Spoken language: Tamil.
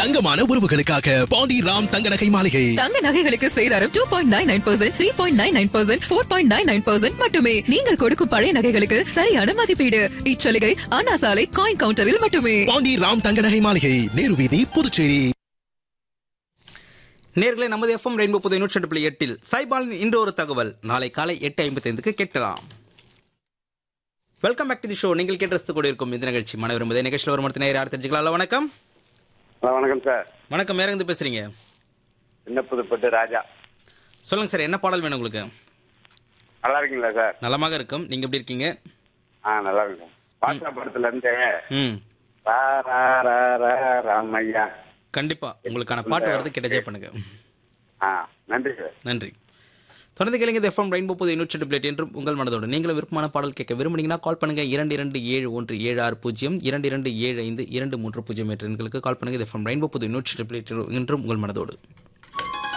தங்கமான உறவுகளுக்காக பாண்டி ராம் தங்க நகை மாளிகை தங்க நகைகளுக்கு சேதாரம் two point nine nine percent three point nine nine percent four point nine nine percent மட்டுமே நீங்கள் கொடுக்கும் பழைய நகைகளுக்கு சரியான மதிப்பீடு இச்சலுகை அண்ணா சாலை காயின் கவுண்டரில் மட்டுமே பாண்டி ராம் தங்க நகை மாளிகை நேரு வீதி புதுச்சேரி நேர்களை நமது எஃப்எம் ரெயின்போ புது நூற்றி புள்ளி எட்டில் சைபாலின் இன்று ஒரு தகவல் நாளை காலை எட்டு ஐம்பத்தி ஐந்துக்கு கேட்கலாம் welcome back to the show நீங்கள் கேட்டு கூட இருக்கும் இந்த நிகழ்ச்சி மன விரும்புதே நிகழ்ச்சியில் ஒரு மரத்து நேரம் யார் தெரிஞ்சுக்கலாம் வணக்கம் ஹலோ வணக்கம் சார் வணக்கம் வேற இருந்து பேசுறீங்க சின்ன புதுப்பட்டு ராஜா சொல்லுங்க சார் என்ன பாடல் வேணும் உங்களுக்கு நல்லா இருக்கீங்களா சார் நலமாக இருக்கும் நீங்க எப்படி இருக்கீங்க ஆ நல்லா இருக்கேன் பாட்சா படத்துல இருந்து ம் ரா, ரா, ரா, ரா, ராமையா கண்டிப்பா உங்களுக்கான பாட்டு வரது கிடைச்சே பண்ணுங்க ஆ நன்றி சார் நன்றி தொடர்ந்து கேளுங்க இது எஃப்எம் ரெயின்போ புது நூற்றி பிளேட் என்றும் உங்கள் மனதோடு நீங்களும் விருப்பமான பாடல் கேட்க விரும்புனீங்கன்னா கால் பண்ணுங்க இரண்டு இரண்டு ஏழு ஒன்று ஏழு ஆறு பூஜ்ஜியம் இரண்டு இரண்டு ஏழு ஐந்து இரண்டு மூன்று பூஜ்ஜியம் என்ற எண்களுக்கு கால் பண்ணுங்க இது எஃப்எம் ரெயின்போ புது நூற்றி பிளேட் என்றும் உங்கள் மனதோடு